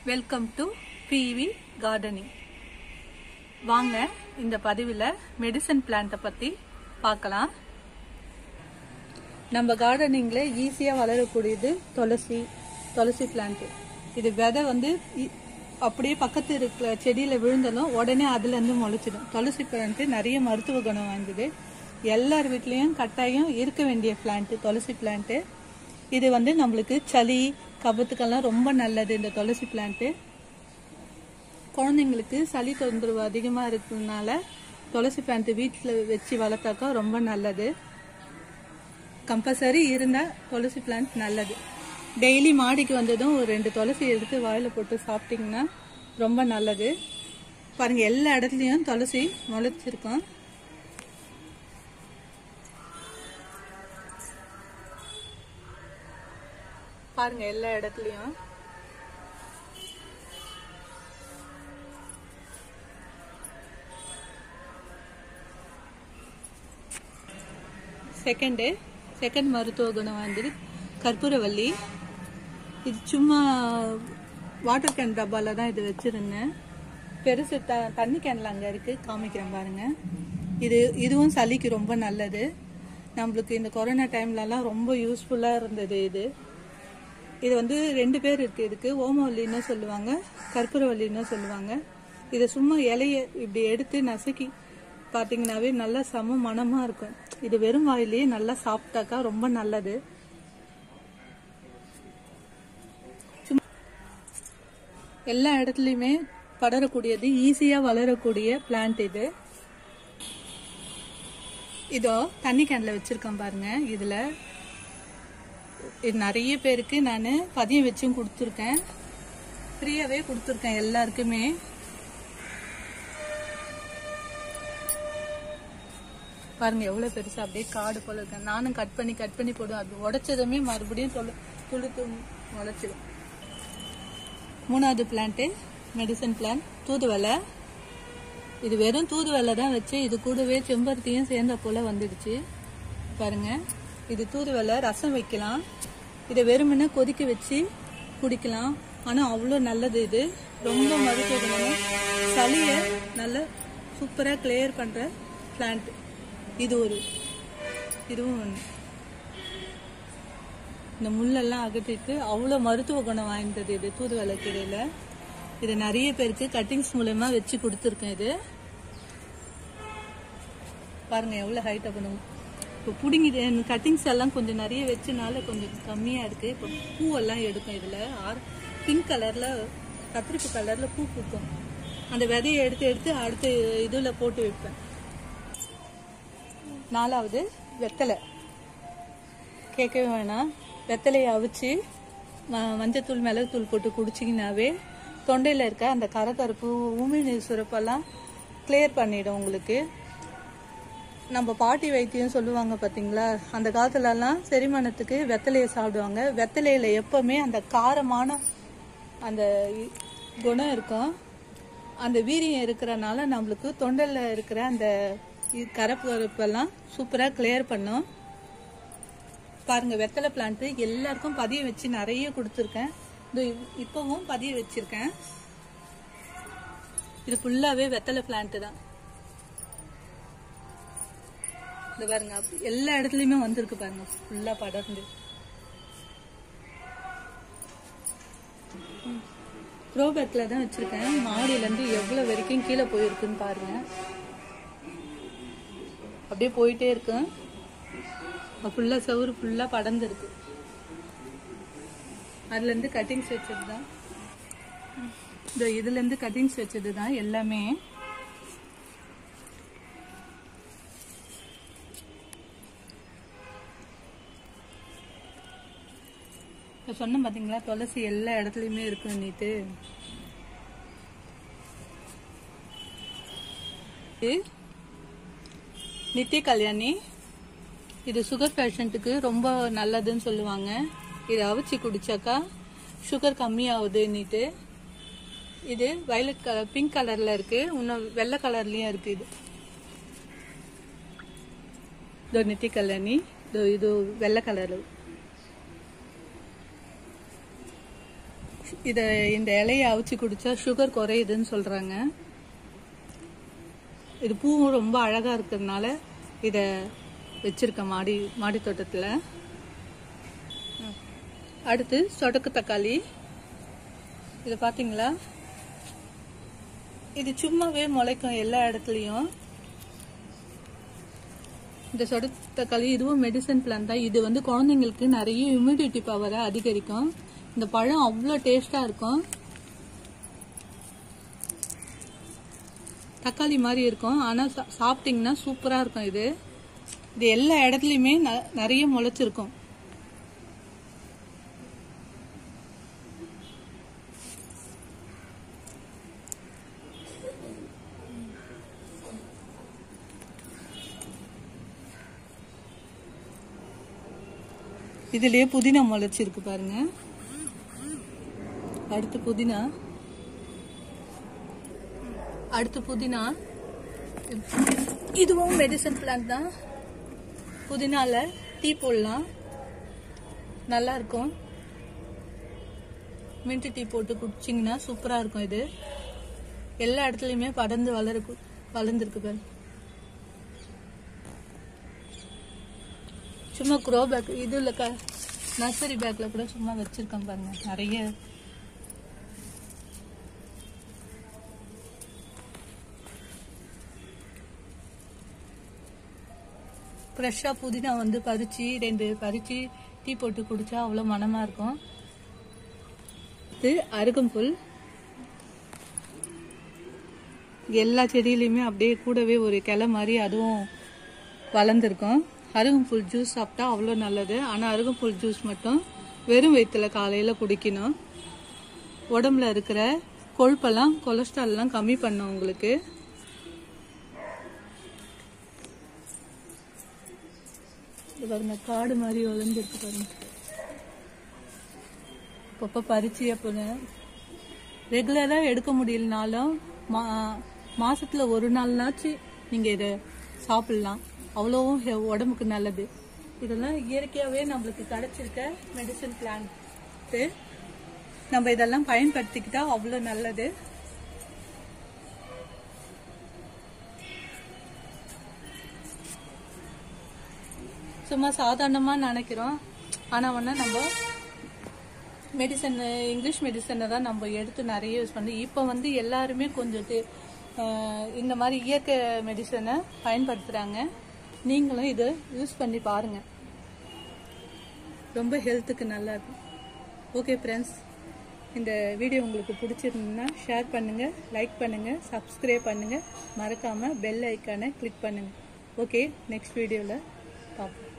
welcome to PV gardening வாங்க இந்த பதிவில் மெடிசன் பிளான்ட்டை பற்றி பார்க்கலாம் நம்ம கார்டனிங்கில் ஈஸியாக வளரக்கூடியது துளசி துளசி பிளான்ட்டு இது விதை வந்து இ- அப்படியே பக்கத்து இருக்கிற செடியில் விழுந்தாலும் உடனே அதுலேருந்து முளைச்சிடும் துளசி பிளான்ட்டு நிறைய மருத்துவ குணம் வாய்ந்தது எல்லார் வீட்லேயும் கட்டாயம் இருக்க வேண்டிய பிளான்ட்டு துளசி பிளான்ட்டு இது வந்து நம்மளுக்கு சளி கபத்துக்கெல்லாம் ரொம்ப நல்லது இந்த துளசி பிளான்ட்டு குழந்தைங்களுக்கு சளி தொந்தரவு அதிகமாக இருக்கிறதுனால துளசி பிளான்ட் வீட்டில் வச்சு வளர்த்தாக்கா ரொம்ப நல்லது கம்பல்சரி இருந்தால் துளசி பிளான்ட் நல்லது டெய்லி மாடிக்கு வந்ததும் ஒரு ரெண்டு துளசி எடுத்து வாயில் போட்டு சாப்பிட்டிங்கன்னா ரொம்ப நல்லது பாருங்க எல்லா இடத்துலையும் துளசி முளைச்சிருக்கோம் பாருங்க எல்லா இடத்துலையும் செகண்டு செகண்ட் மருத்துவ குணம் வந்து கற்பூரவள்ளி இது சும்மா வாட்டர் கேன் டப்பால தான் இது வச்சிருந்தேன் பெருசு த தண்ணி கேனில் அங்கே இருக்குது காமிக்கிறேன் பாருங்க இது இதுவும் சளிக்கு ரொம்ப நல்லது நம்மளுக்கு இந்த கொரோனா டைம்லலாம் ரொம்ப யூஸ்ஃபுல்லாக இருந்தது இது இது வந்து ரெண்டு பேர் இருக்குது இதுக்கு ஓமவல்லின்னு சொல்லுவாங்க கற்பூரவல்லின்னு சொல்லுவாங்க இதை சும்மா இலைய இப்படி எடுத்து நசுக்கி பார்த்தீங்கன்னாவே நல்லா சம மணமாக இருக்கும் இது வெறும் வாயிலேயே நல்லா சாப்பிட்டாக்கா ரொம்ப நல்லது சும்மா எல்லா இடத்துலையுமே படரக்கூடியது ஈஸியாக வளரக்கூடிய பிளான்ட் இது இதோ தண்ணி கேனில் வச்சுருக்கேன் பாருங்க இதில் இது நிறைய பேருக்கு நான் பதியம் வச்சும் கொடுத்துருக்கேன் ஃப்ரீயாகவே கொடுத்துருக்கேன் எல்லாருக்குமே பாருங்க எவ்வளவு பெருசா அப்படியே காடு போல இருக்கு நானும் கட் பண்ணி கட் பண்ணி போடுவேன் அது உடைச்சதுமே மறுபடியும் தொழு துளுத்து முளைச்சிடும் மூணாவது பிளான்ட்டு மெடிசன் பிளான்ட் தூதுவளை இது வெறும் தூதுவளை தான் வச்சு இது கூடவே செம்பருத்தியும் சேர்ந்த போல வந்துடுச்சு பாருங்க இது தூதுவளை ரசம் வைக்கலாம் இதை வெறுமனே கொதிக்க வச்சு குடிக்கலாம் ஆனால் அவ்வளோ நல்லது இது ரொம்ப மருத்துவ குணம் சளியை நல்ல சூப்பராக கிளியர் பண்ணுற பிளான்ட் இது ஒரு இதுவும் ஒன்று இந்த முள்ளெல்லாம் அகற்றிட்டு அவ்வளோ மருத்துவ குணம் வாய்ந்தது இது தூதுவளை கீரையில் இது நிறைய பேருக்கு கட்டிங்ஸ் மூலயமா வச்சு கொடுத்துருக்கேன் இது பாருங்க எவ்வளோ ஹைட்டாக பண்ணும் இப்போ பிடுங்கி கட்டிங்ஸ் எல்லாம் கொஞ்சம் நிறைய வச்சனால கொஞ்சம் கம்மியாக இருக்கு இப்போ பூவெல்லாம் எடுக்கும் இதில் ஆர் பிங்க் கலரில் கத்திரிப்பு கலரில் பூ பூக்கும் அந்த விதையை எடுத்து எடுத்து அடுத்த இதில் போட்டு வைப்பேன் நாலாவது வெத்தலை கேட்கவே வேணாம் வெத்தலையை அவிச்சு ம- மஞ்சத்தூள் மிளகுத்தூள் போட்டு குடிச்சிங்கனாவே தொண்டையில் இருக்க அந்த கரகரப்பு உமிழ்நீர் சுரப்பெல்லாம் கிளியர் பண்ணிடும் உங்களுக்கு நம்ம பாட்டி வைத்தியம் சொல்லுவாங்க பார்த்தீங்களா அந்த காலத்துலலாம் செரிமானத்துக்கு வெத்தலையை சாப்பிடுவாங்க வெத்தலையில் எப்பவுமே அந்த காரமான அந்த இ- குணம் இருக்கும் அந்த வீரியம் இருக்கிறனால நம்மளுக்கு தொண்டையில் இருக்கிற அந்த இ- கரப்பு கரப்பெல்லாம் சூப்பராக கிளியர் பண்ணும் பாருங்க வெத்தலை பிளான்ட் எல்லாருக்கும் பதிய வச்சு நிறைய கொடுத்துருக்கேன் இது இப்பவும் பதிய வச்சிருக்கேன் இது ஃபுல்லாவே வெத்தலை பிளான்ட் தான் இது பாருங்க அப்ப- எல்லா இடத்துலயுமே வந்திருக்கு பாருங்க ஃபுல்லா படர்ந்து ப்ரோ பேக்ல தான் வச்சிருக்கேன் மாடியில இருந்து எவ்வளவு வரைக்கும் கீழே போயிருக்குன்னு பாருங்க அப்படியே போயிட்டே இருக்கு ஃபுல்லா சவுறு ஃபுல்லா படர்ந்து இருக்கு அதுல இருந்து கட்டிங்ஸ் வச்சது தான் இந்த இதுல இருந்து கட்டிங்ஸ் வச்சது தான் எல்லாமே இப்ப சொன்னேன் பாத்தீங்களா துளசி எல்லா இடத்துலயுமே இருக்கும் நீட்டு இது நித்திய கல்யாணி இது சுகர் பேஷண்ட்டுக்கு ரொம்ப நல்லதுன்னு சொல்லுவாங்க இதை அவிச்சு குடிச்சாக்கா சுகர் கம்மியாகுதுன்னுட்டு இது வயலட் கலர் பிங்க் கலர்ல இருக்கு இன்னும் வெள்ளை கலர்லயும் இருக்கு இது இதோ நித்தி கல்யாணி இதோ இது வெள்ளை கலர் இதை இந்த இலையை அவிச்சு குடிச்சா சுகர் குறையுதுன்னு சொல்றாங்க இது பூவும் ரொம்ப அழகா இருக்கிறதுனால இத வச்சிருக்கேன் மாடி மாடி தோட்டத்துல அடுத்து சொடக்கு தக்காளி இது பாத்தீங்களா இது சும்மாவே முளைக்கும் எல்லா இடத்துலயும் இந்த சொடக்கு தக்காளி இதுவும் மெடிசன் பிளான் தான் இது வந்து குழந்தைங்களுக்கு நிறைய இம்யூனிட்டி பவரை அதிகரிக்கும் இந்த பழம் அவ்வளோ டேஸ்டா இருக்கும் தக்காளி மாதிரி இருக்கும் ஆனால் சா- சாப்பிட்டீங்கன்னா சூப்பராக இருக்கும் இது இது எல்லா இடத்துலையுமே ந- நிறைய முளைச்சிருக்கும் இதுலயே புதினா முளைச்சிருக்கு பாருங்க அடுத்து புதினா அடுத்து புதினா இதுவும் மெடிசன் பிளான்ட் தான் புதினால டீ போடலாம் நல்லா இருக்கும் மின்ட் டீ போட்டு குடிச்சிங்கன்னா சூப்பரா இருக்கும் இது எல்லா இடத்துலயுமே படர்ந்து வளர வளர்ந்துருக்கு பாரு சும்மா க்ரோ பேக் இது இல்ல நர்சரி பேக்ல கூட சும்மா வச்சிருக்கேன் பாருங்க நிறைய ஃப்ரெஷ்ஷாக புதினா வந்து பறிச்சு ரெண்டு பறிச்சு டீ போட்டு குடிச்சா அவ்வளோ மனமா இருக்கும் இது அருகம்புல் இங்க எல்லா செடியிலையுமே அப்படியே கூடவே ஒரு கிளை மாதிரி அதுவும் வளர்ந்துருக்கும் அருகம்புல் ஜூஸ் சாப்பிட்டா அவ்வளோ நல்லது ஆனால் அருகம்புல் ஜூஸ் மட்டும் வெறும் வயிற்றுல காலையில் குடிக்கணும் உடம்புல இருக்கிற கொழுப்பெல்லாம் கொலஸ்ட்ரால்லாம் கம்மி பண்ணும் உங்களுக்கு இது பாருங்க காடு மாதிரி வளர்ந்துருக்கு பாருங்க அப்பப்போ பறிச்சு அப்போ ரெகுலராக எடுக்க முடியலனாலும் மா மாசத்துல ஒரு நாள்னாச்சு நீங்க இதை சாப்பிடலாம் அவ்வளோவும் ஹெ- உடம்புக்கு நல்லது இதெல்லாம் இயற்கையாகவே நம்மளுக்கு கிடைச்சிருக்க மெடிசன் பிளான்ட்டு நம்ம இதெல்லாம் பயன்படுத்திக்கிட்டா அவ்வளோ நல்லது சும்மா சாதாரணமாக நினைக்கிறோம் ஆனால் ஒன்று நம்ம மெடிசன் இங்கிலீஷ் மெடிசனை தான் நம்ம எடுத்து நிறைய யூஸ் பண்ணி இப்போ வந்து எல்லாருமே கொஞ்சம் தெ- ஆஹ் இந்த மாதிரி இயற்கை மெடிசனை பயன்படுத்துகிறாங்க நீங்களும் இதை யூஸ் பண்ணி பாருங்க ரொம்ப ஹெல்த்துக்கு நல்லா இருக்கும் ஓகே ஃப்ரெண்ட்ஸ் இந்த வீடியோ உங்களுக்கு பிடிச்சிருந்ததுன்னா ஷேர் பண்ணுங்கள் லைக் பண்ணுங்கள் சப்ஸ்கிரைப் பண்ணுங்கள் மறக்காமல் பெல் ஐக்கானை கிளிக் பண்ணுங்கள் ஓகே நெக்ஸ்ட் வீடியோவில் பார்ப்போம்